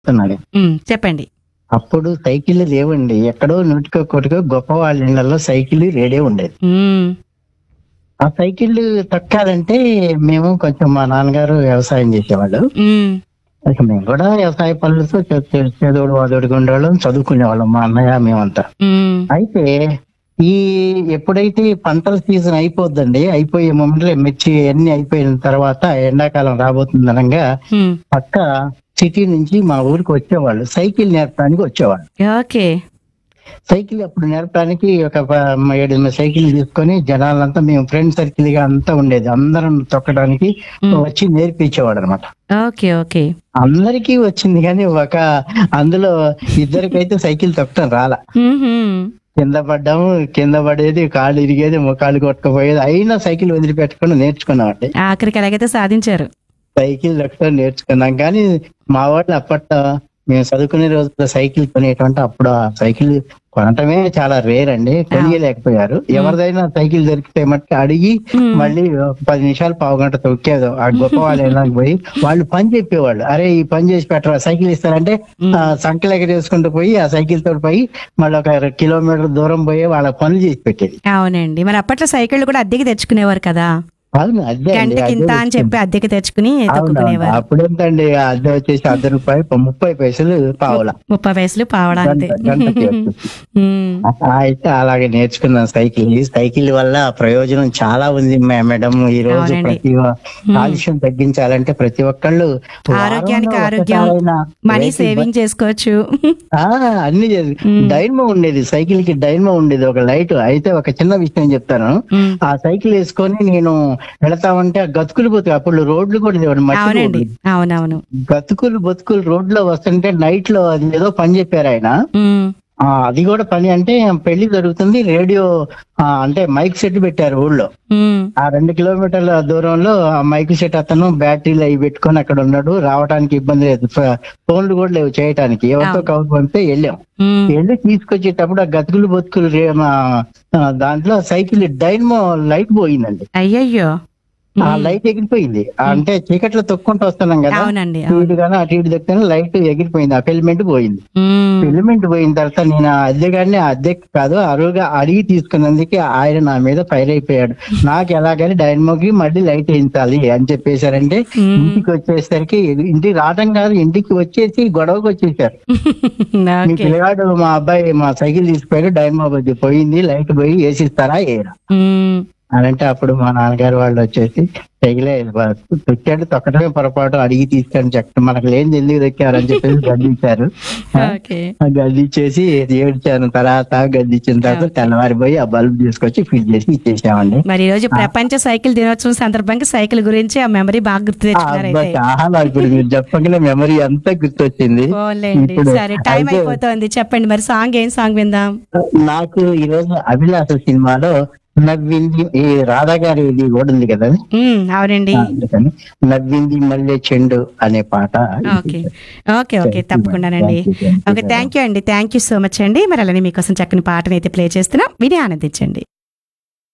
చెప్తున్నాడు ఉమ్, చెప్పండి అప్పుడు సైకిల్ లేవండి ఎక్కడో నూటికో కోటికో గొప్ప వాళ్ళ ఇళ్లలో సైకిల్ రేడియో ఉండేది ఉమ్, ఆ సైకిల్ తొక్కాలంటే మేము కొంచెం మా నాన్నగారు వ్యవసాయం చేసేవాళ్ళు ఉమ్, ఇక మేము కూడా వ్యవసాయ పనులతో చే- చే- చేదోడు వాదోడుగా ఉండేవాళ్ళం చదువుకునేవాళ్ళం మా అన్నయ్య మేమంతా ఉమ్, అయితే ఈ ఎప్పుడైతే పంటల సీజన్ అయిపోద్దండి అయిపోయే మొమెంట్లో మిర్చి అన్ని అయిపోయిన తర్వాత ఎండాకాలం రాబోతుంది అనగా ఉమ్, పక్క సిటీ నుంచి మా ఊరికి వచ్చేవాళ్ళు సైకిల్ నేర్పడానికి వచ్చేవాళ్ళు ఓకే సైకిల్ అప్పుడు నేర్పడానికి ఒక ప- ఏడు ఎనిమిది సైకిల్ తీసుకొని జనాలంతా మేము ఫ్రెండ్ సర్కిల్ గా అంతా ఉండేది అందరం తొక్కడానికి ఉమ్, వచ్చి నేర్పించేవాడు అనమాట ఓకే ఓకే అందరికీ వచ్చింది కానీ ఒక అందులో ఇద్దరికైతే సైకిల్ తొక్కడం రాలా ఉహుం, కింద పడ్డాము కింద పడేది కాళ్ళు ఇరిగేది ముఖాలు కొట్టుకుపోయేది అయినా సైకిల్ వదిలిపెట్టకుండా నేర్చుకున్నామండి ఆఖరికి ఎలాగైతే సాధించారు సైకిల్ తొక్కడం నేర్చుకున్నాం కానీ మా వాళ్ళు అప్పట్లో మేము చదువుకునే రోజుల్లో సైకిల్ కొనేటువంటి అప్పుడు ఆ సైకిల్ కొనటమే చాలా రేర్ అండి కొనియలేకపోయారు ఎవరిదైనా సైకిల్ దొరికితే మట్టుకు అడిగి ఉమ్, మళ్ళీ ఒక పది నిమిషాలు పావు గంట తొక్కేది ఆ గొప్ప వాళ్ళు వెళ్ళడానికి పోయి వాళ్ళు పని చెప్పేవాళ్ళు అరే ఈ పని చేసి పెట్టరా సైకిల్ ఇస్తారంటే ఉమ్, ఆ సంఖ్యలు ఎగరేసుకుంటూ పోయి ఆ సైకిల్ తోటి పోయి మళ్ళీ ఒక కిలోమీటర్ దూరం పోయి వాళ్ళ పనులు చేసి పెట్టేది అవునండి మరి అప్పట్లో సైకిళ్ళు కూడా అద్దెకి తెచ్చుకునేవారు కదా అవును అదే అండి గంటకి ఇంత అని చెప్పి అద్దెకి తెచ్చుకుని తొక్కుకునేవారు అప్పుడెంతండి అద్దె వచ్చేసి అర్ధ రూపాయి ముప్పై పైసలు పావుల ముప్పై వయసులు పావడా అంతే గంట- గంటకి వచ్చేసి. ఉమ్, ఆ, అయితే అలాగే నేర్చుకున్నాం సైకిల్ ఈ సైకిల్ వల్ల ప్రయోజనం చాలా ఉంది మే- మేడం ఈ రోజు అవునండి. ప్రతి ఒ- కాలుష్యం తగ్గించాలంటే ప్రతి ఒక్కళ్ళు ఆరోగ్యానికి వారంలో ఆరోగ్యం, ఒక్కసారైనా మనీ వెహికల్ సేవింగ్ చేసుకోవచ్చు ఆ అన్ని చేసి ఉమ్. డైనమో ఉండేది సైకిల్ కి డైనమో ఉండేది ఒక లైట్ అయితే ఒక చిన్న విషయం చెప్తాను ఉమ్, ఆ సైకిల్ వేసుకొని నేను వెళతామంటే ఆ గతుకులు పోతాయి అప్పుడు రోడ్లు కూడా లేవు, మట్టి అవునండి రోడ్లు. అవునవును గతుకులు బతుకులు రోడ్ లో వస్తుంటే నైట్ లో అది ఏదో పని చెప్పారు ఆయన ఉమ్, ఆ అది కూడా పని అంటే పెళ్లి జరుగుతుంది రేడియో ఆ, అంటే మైక్ సెట్ పెట్టారు ఊళ్ళో ఉమ్, ఆ రెండు కిలోమీటర్ల దూరంలో ఆ మైక్ సెట్ అతను బ్యాటరీలు అవి పెట్టుకొని అక్కడ ఉన్నాడు రావడానికి ఇబ్బంది లేదు ఫ- ఫోన్లు కూడా లేవు చేయటానికి ఎవరితో అవును. కౌలు పంపితే వెళ్ళాం ఉమ్, వెళ్ళి తీసుకొచ్చేటప్పుడు ఆ గతుకులు బతుకులు రే- మా, ఆ, దాంట్లో సైకిల్ డైనమో లైట్ పోయిందండి అయ్యయ్యో ఆ ఉమ్, లైట్ ఎగిరిపోయింది ఆ, అంటే చీకట్లో తొక్కుంటూ వస్తున్నాం కదా అవునండి అవును. ఇటు కానీ అటు ఇటు దక్కిన లైట్ ఎగిరిపోయింది ఆ ఫిల్మెంట్ పోయింది ఉమ్, ఫిల్మెంట్ పోయిన తర్వాత నేను ఆ అద్దెగాడిని ఆ అద్దె కాదు అరువుగా అడిగి తీసుకున్నందుకే ఆయన నా మీద ఫైర్ అయిపోయాడు నాకు ఎలాగని డైనమోకి మళ్ళీ లైట్ వేయించాలి అని చెప్పేశారంటే ఉమ్. ఇంటికి వచ్చేసరికి ఇంటికి రావడం కాదు ఇంటికి వచ్చేసి గొడవకు వచ్చేసారు మీ ఓకే పిల్లగాడు మా అబ్బాయి మా సైకిల్ తీసుకుపోయాడు డైనమో బద్ది పోయింది లైట్ పోయి వేసిస్తారా ఏరా ఉమ్, అని అంటే అప్పుడు మా నాన్నగారు వాళ్ళు వచ్చేసి సైకిలే తొక్కాడు తొక్కడమే పొరపాటు అడిగి తీసుకొని చెక్క మనకు లేని ఎందుకు దొక్కారని చెప్పేసి గద్దించారు ఓకే ఆ గద్దించేసి ఏడ్చాను తర్వాత గద్దించిన తర్వాత తెల్లవారిపోయి ఆ బల్బ్ తీసుకొచ్చి ఫిట్ చేసి ఇచ్చేసామండి మరి ఈ రోజు ప్రపంచ సైకిల్ దినోత్సవం సందర్భంగా సైకిల్ గురించి ఆ మెమరీ బాగా గుర్తు ఆ తెచ్చుకున్నారు అబ్బా, అయితే చాలా ఇప్పుడు మీరు చెప్పగానే మెమరీ అంతా గుర్తొచ్చింది పోన్లేండి ఇప్పుడు సరే టైం అయితే- అయిపోతుంది చెప్పండి మరి సాంగ్ ఏం సాంగ్ విందాం నాకు ఈ రోజు అభిలాష సినిమాలో నవ్వింది ఈ రాధా గారి ఇది కూడా ఉంది కదా ఉమ్, అవునండి అందుకని నవ్వింది మల్లె చెండు అనే పాట ఓకే ఓకే ఓకే తప్పకుండానండి ఓకే థ్యాంక్ యూ అండి థ్యాంక్ యూ సో మచ్ అండి మరి అలానే మీకోసం చక్కని పాటను అయితే ప్లే చేస్తున్నాం విని ఆనందించండి